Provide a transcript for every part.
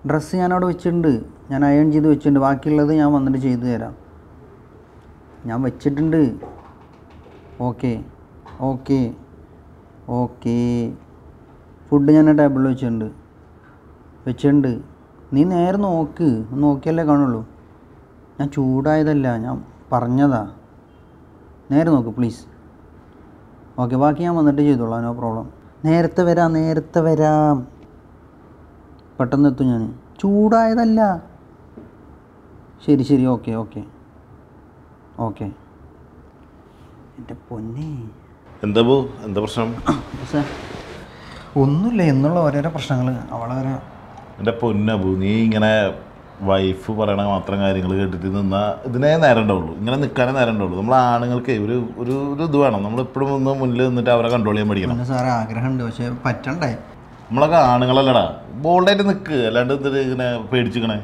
dress ഞാൻ അവിടെ വെച്ചിട്ടുണ്ട് ഞാൻ അയൺ ചെയ്ത് വെച്ചിട്ടുണ്ട് ബാക്കിയുള്ളത് ഞാൻ വന്നിട്ട് ചെയ്തു തരാം ഞാൻ വെച്ചിട്ടുണ്ട് ഓക്കെ ഓക്കെ ഓക്കെ ഫുഡ് ഞാൻ ടേബിളിൽ വെച്ചിട്ടുണ്ട് വെച്ചിട്ടുണ്ട് നീ നേരെ നോക്ക് നോക്കിയല്ലേ കാണുള്ളൂ ഞാൻ ചൂടായതല്ല ഞാൻ പറഞ്ഞതാ നേരെ നോക്ക് പ്ലീസ് ഓക്കെ ബാക്കി ഞാൻ വന്നിട്ട് ചെയ്തോളാം നോ പ്രോബ്ലം നേരത്തെ വരാം നേരത്തെ വരാം പെട്ടെന്ന് എത്തും ഞാൻ ചൂടായതല്ല ശരി ശരി ഓക്കെ ഓക്കെ ഓക്കെ എൻ്റെ പൊന്നേ എന്താ ബോ എന്താ പ്രശ്നം സാർ ഒന്നുമില്ല എന്നുള്ള ഓരോരോ പ്രശ്നങ്ങൾ അവളെ ഒരു എൻ്റെ പൊന്നബു നീ ഇങ്ങനെ വൈഫ് പറയണ മാത്രം കാര്യങ്ങൾ കേട്ടിട്ട് നിന്നാ ഇതിനേ നേരം ഉണ്ടാവുള്ളൂ ഇങ്ങനെ നിൽക്കാനേ നേരം ഉണ്ടാവുള്ളൂ നമ്മൾ ആണുങ്ങൾക്ക് ഒരു ഒരു ഒരു ഇത് വേണം നമ്മൾ എപ്പോഴും ഒന്ന് മുന്നിൽ നിന്നിട്ട് അവരെ കൺട്രോൾ ചെയ്യാൻ പഠിക്കണം പിന്നെ സാറേ ആഗ്രഹമുണ്ട് പക്ഷേ പറ്റണ്ടേ നമ്മളൊക്കെ ആണുങ്ങളല്ലടാ ബോൾഡായിട്ട് നിൽക്ക് അല്ലാണ്ട് എന്തിട്ട് ഇങ്ങനെ പേടിച്ചിക്കണേ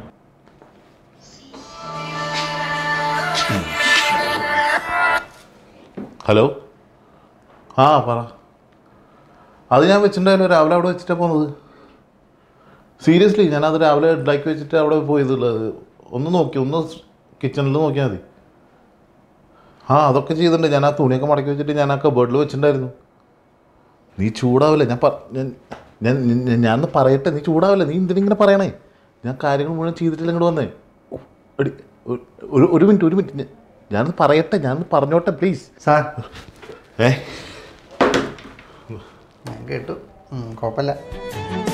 ഹലോ ആ പറ അത് ഞാൻ വെച്ചിട്ടുണ്ടായാലും രാവിലെ അവിടെ വെച്ചിട്ടാണ് പോകുന്നത് സീരിയസ്ലി ഞാനത് രാവിലെ ഉണ്ടാക്കി വെച്ചിട്ട് അവിടെ പോയതുള്ളത് ഒന്ന് നോക്കി ഒന്ന് കിച്ചണിൽ നോക്കിയാൽ മതി ആ അതൊക്കെ ചെയ്തിട്ടുണ്ട് ഞാൻ ആ തുണിയൊക്കെ മടക്കി വെച്ചിട്ട് ഞാൻ ആ കബേർഡിൽ വെച്ചിട്ടുണ്ടായിരുന്നു നീ ചൂടാവില്ല ഞാൻ പറ- ഞാൻ ഞാൻ ഞാൻ- ഞാനൊന്ന് പറയട്ടെ നീ ചൂടാവില്ല നീ എന്തിനിങ്ങനെ പറയണേ ഞാൻ കാര്യങ്ങൾ മുഴുവൻ ചെയ്തിട്ടില്ല ഇങ്ങോട്ട് വന്നേ എടി, ഒരു- ഒരു ഒരു മിനിറ്റ് ഒരു മിനിറ്റ് ഞാൻ- ഞാനൊന്ന് പറയട്ടെ ഞാനൊന്ന് പറഞ്ഞോട്ടെ പ്ലീസ് സാർ ഏ ഞാൻ കേട്ടു ഉം, കുഴപ്പമില്ല